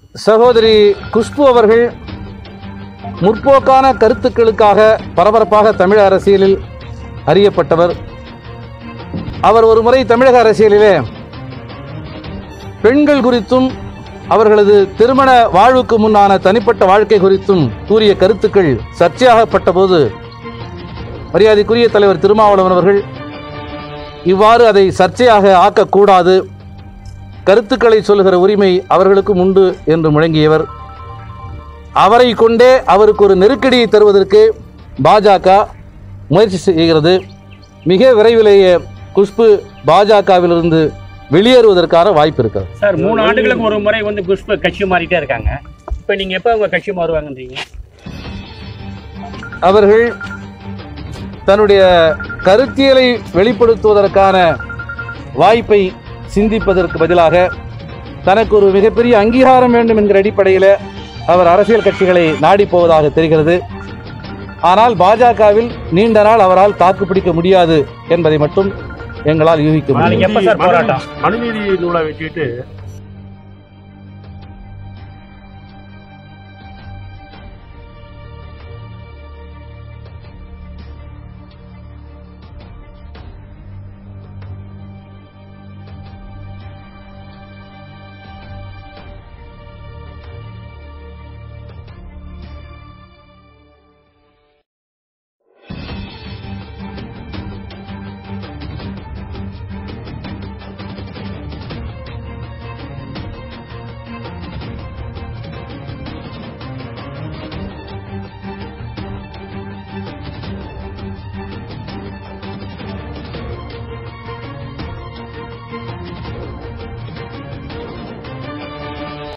சகோதரி குஷ்பு அவர்கள் முற்போக்கான கருத்துக்களுக்காக பரபரப்பாக தமிழக அரசியலில் அறியப்பட்டவர் அவர் ஒரு முறை தமிழக அரசியலிலே பெண்கள் குறித்தும் அவர்களது திருமண வாழ்வுக்கு முன்னான தனிப்பட்ட வாழ்க்கை குறித்தும் கூறிய கருத்துக்கள் சர்ச்சையாகப்பட்ட போது மரியாதைக்குரிய தலைவர் திருமாவளவன் அவர்கள் இவ்வாறு அதை சர்ச்சையாக ஆக்கக்கூடாது கருத்துக்களை சொல்லுகிற உரிமை அவர்களுக்கும் உண்டு என்று முழங்கியவர் அவரை கொண்டே அவருக்கு ஒரு நெருக்கடியை தருவதற்கு பாஜக முயற்சி செய்கிறது மிக விரைவிலேயே குஷ்பு பாஜகவிலிருந்து வெளியேறுவதற்கான வாய்ப்பு இருக்கிறது சார் மூணு ஆண்டுகளுக்கு ஒரு முறை வந்து குஷ்பு கட்சி மாறிட்டே இருக்காங்க இப்போ நீங்க எப்போ உங்க கட்சி மாறுவாங்கன்றீங்க அவர்கள் தன்னுடைய கருத்தியலை வெளிப்படுத்துவதற்கான வாய்ப்பை சிந்திப்பதற்கு பதிலாக தனக்கு ஒரு மிகப்பெரிய அங்கீகாரம் வேண்டும் என்கிற அடிப்படையில் அவர் அரசியல் கட்சிகளை நாடி போவதாக தெரிகிறது ஆனால் பாஜகவில் நீண்ட நாள் அவரால் தாக்குப்பிடிக்க முடியாது என்பதை மட்டும் எங்களால் யூகிக்க முடியும் நாளைக்கு எப்போ சார் போராட்டம் மனுநீதி நூலை வச்சுக்கிட்டு